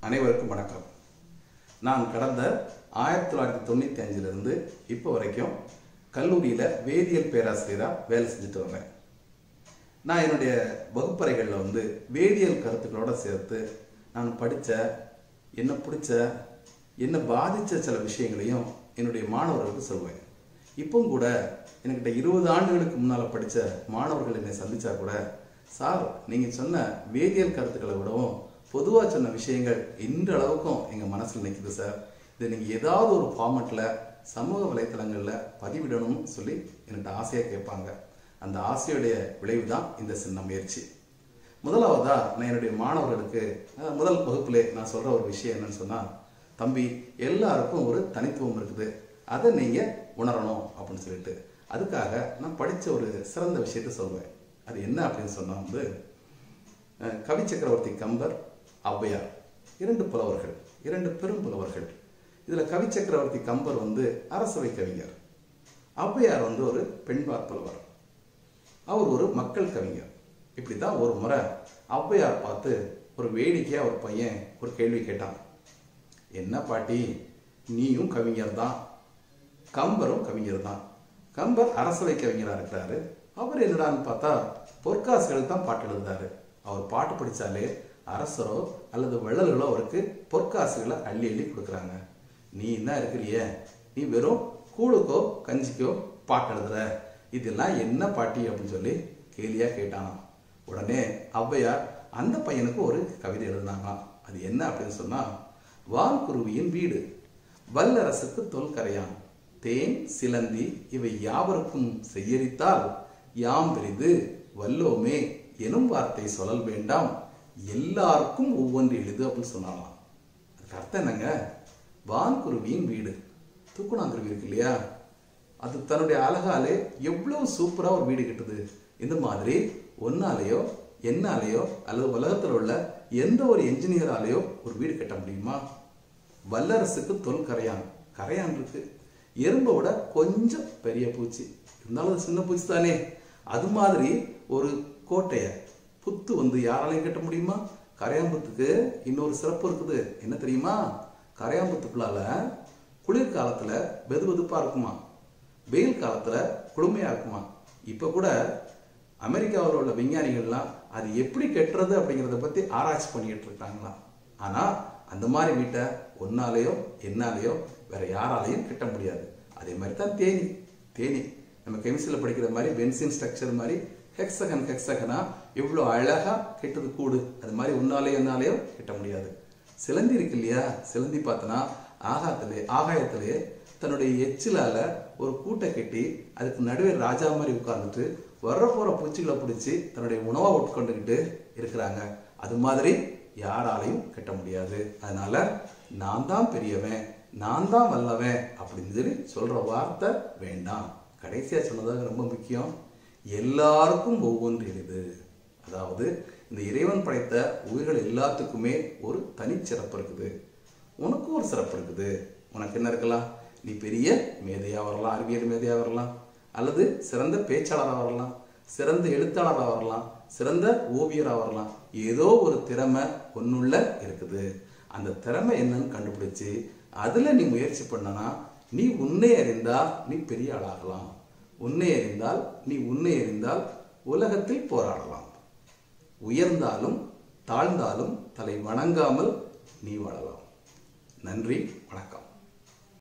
அனைவருக்கும் வணக்கம் நான் கடந்த ஆயிரத்தி தொள்ளாயிரத்தி தொண்ணூற்றி அஞ்சிலிருந்து இப்போ வரைக்கும் கல்லூரியில் வேதியியல் பேராசிரியராக வேலை செஞ்சுட்டு வர்றேன் நான் என்னுடைய வகுப்பறைகளில் வந்து வேதியியல் கருத்துக்களோட சேர்த்து நான் படித்த என்ன பிடிச்ச என்ன பாதித்த சில விஷயங்களையும் என்னுடைய மாணவர்களுக்கு சொல்வேன் இப்பவும் கூட என்கிட்ட இருபது ஆண்டுகளுக்கு முன்னால் படித்த மாணவர்கள் என்னை சந்திச்சா கூட சார் நீங்கள் சொன்ன வேதியியல் கருத்துக்களை விடவும் பொதுவாக சொன்ன விஷயங்கள் இன்றளவுக்கும் எங்கள் மனசில் நிற்குது சார் இதை நீங்கள் ஏதாவது ஒரு ஃபார்மெட்டில் சமூக வலைத்தளங்களில் பதிவிடணும்னு சொல்லி என்கிட்ட ஆசையாக கேட்பாங்க அந்த ஆசையுடைய விளைவு தான் இந்த சின்ன முயற்சி முதலாவதா நான் என்னுடைய மாணவர்களுக்கு அஹ், முதல் வகுப்பிலே நான் சொல்ற ஒரு விஷயம் என்னன்னு சொன்னா தம்பி எல்லாருக்கும் ஒரு தனித்துவம் இருக்குது அதை நீங்க உணரணும் அப்படின்னு சொல்லிட்டு அதுக்காக நான் படிச்ச ஒரு சிறந்த விஷயத்த சொல்வேன் அது என்ன அப்படின்னு சொன்னா வந்து அஹ், கவி சக்கரவர்த்தி கம்பர் ஔவையார் இரண்டு புலவர்கள் இரண்டு பெரும் புலவர்கள் இதுல கவி சக்கரவர்த்தி கம்பர் வந்து அரசவை கவிஞர் ஔவையார் வந்து ஒரு பெண்பார் புலவர் அவர் ஒரு மக்கள் கவிஞர் இப்படி தான் ஒரு முறை ஔவையார் பார்த்து ஒரு வேடிக்கையா ஒரு பையன் ஒரு கேள்வி கேட்டான் என்ன பாட்டி நீயும் கவிஞர் தான் கம்பரும் கவிஞர் தான் கம்பர் அரசவை கவிஞரா இருக்கிறாரு அவர் என்னடான்னு பார்த்தா பொற்காசுகள் தான் பாட்டு எழுதுறாரு அவர் பாட்டு படிச்சாலே அரசரோ அல்லது வள்ளல்களோ அவருக்கு பொற்காசுகளை அள்ளி அள்ளி கொடுக்குறாங்க நீ என்ன இருக்கிறிய நீ வெறும் கூழுக்கோ கஞ்சிக்கோ பாட்டு எழுதுற இதெல்லாம் என்ன பாட்டி அப்படின்னு சொல்லி கேலியா கேட்டானாம் உடனே ஔவையார் அந்த பையனுக்கு ஒரு கவிதை எழுதினாங்களாம் அது என்ன அப்படின்னு சொன்னா வான்குருவியின் வீடு வல்லரசுக்கு தொல்கரையான் தேன் சிலந்தி இவை யாவருக்கும் செய்யரித்தால் யாம் பெரிது வல்லோமே எனும் வார்த்தை சொல்லல் வேண்டாம் எல்லாருக்கும் ஒவ்வொன்று எளிது அப்படின்னு சொன்னாலாம் அதுக்கு அர்த்தம் என்னங்க வான்குருவியின் வீடு தூக்குனாங்குருவி இருக்கு இல்லையா அது தன்னுடைய அழகாலே எவ்வளவு சூப்பரா ஒரு வீடு கட்டுது இந்த மாதிரி ஒன்னாலேயோ என்னாலேயோ அல்லது உலகத்தில் உள்ள எந்த ஒரு என்ஜினியராலேயோ ஒரு வீடு கட்ட முடியுமா வல்லரசுக்கு தொல் கரையான் கரையான் இருக்கு எறும்பை விட கொஞ்சம் பெரிய பூச்சி இருந்தாலும் அது சின்ன பூச்சி தானே அது மாதிரி ஒரு கோட்டைய புத்து வந்து யாராலையும் கட்ட முடியுமா கரையாம்புத்துக்கு இன்னொரு சிறப்பு இருக்குது என்ன தெரியுமா கரையாம்புத்துக்குள்ளால குளிர்காலத்துல வெது வெதுப்பா இருக்குமா வெயில் காலத்துல குளுமையா இருக்குமா இப்ப கூட அமெரிக்காவில் உள்ள விஞ்ஞானிகள்லாம் அது எப்படி கெட்டுறது அப்படிங்கிறத பத்தி ஆராய்ச்சி பண்ணிட்டு இருக்காங்களாம் ஆனா அந்த மாதிரி வீட்டை ஒன்னாலேயோ என்னாலேயோ வேற யாராலையும் கட்ட முடியாது அதே மாதிரி தான் தேனி தேனி நம்ம கெமிஸ்ட்ரியில் படிக்கிற மாதிரி பென்சின் ஸ்ட்ரக்சர் மாதிரி ஹெக்ஸகன் ஹெக்ஸகனா எவ்வளோ அழகா கெட்டது கூடு அது மாதிரி உன்னாலேயோ என்னாலேயோ கட்ட முடியாது சிலந்தி இருக்கு இல்லையா சிலந்தி பார்த்தனா ஆகாத்திலே ஆகாயத்திலே தன்னுடைய எச்சிலால ஒரு கூட்டை கட்டி அதுக்கு நடுவே ராஜா மாதிரி உட்கார்ந்துட்டு வர்ற போற பூச்சிகளை பிடிச்சி தன்னுடைய உணவை உட்கொண்டுகிட்டு இருக்கிறாங்க அது மாதிரி யாராலையும் கட்ட முடியாது அதனால நான் தான் பெரியவன் நான் தான் வல்லவன் அப்படின்னு சொல்லி சொல்ற வார்த்தை வேண்டாம் கடைசியா சொன்னதாக ரொம்ப முக்கியம் எல்லாருக்கும் ஒவ்வொன்று எளிது அதாவது இந்த இறைவன் படைத்த உயிர்கள் எல்லாத்துக்குமே ஒரு தனிச்சிறப்பு இருக்குது உனக்கும் ஒரு சிறப்பு இருக்குது உனக்கு என்ன இருக்கலாம் நீ பெரிய மேதையா வரலாம் அறிவியல் மேதையா வரலாம் அல்லது சிறந்த பேச்சாளராக வரலாம் சிறந்த எழுத்தாளராக வரலாம் சிறந்த ஓவியராக வரலாம் ஏதோ ஒரு திறமை ஒன்னுள்ள இருக்குது அந்த திறமை என்னன்னு கண்டுபிடிச்சு அதுல நீ முயற்சி பண்ணனா நீ உன்னை அறிந்தா நீ பெரிய ஆளாகலாம் உன்னை அறிந்தால் நீ உன்னை அறிந்தால் உலகத்தில் போராடலாம் உயர்ந்தாலும் தாழ்ந்தாலும் தலை வணங்காமல் நீ வாழலாம் நன்றி வணக்கம்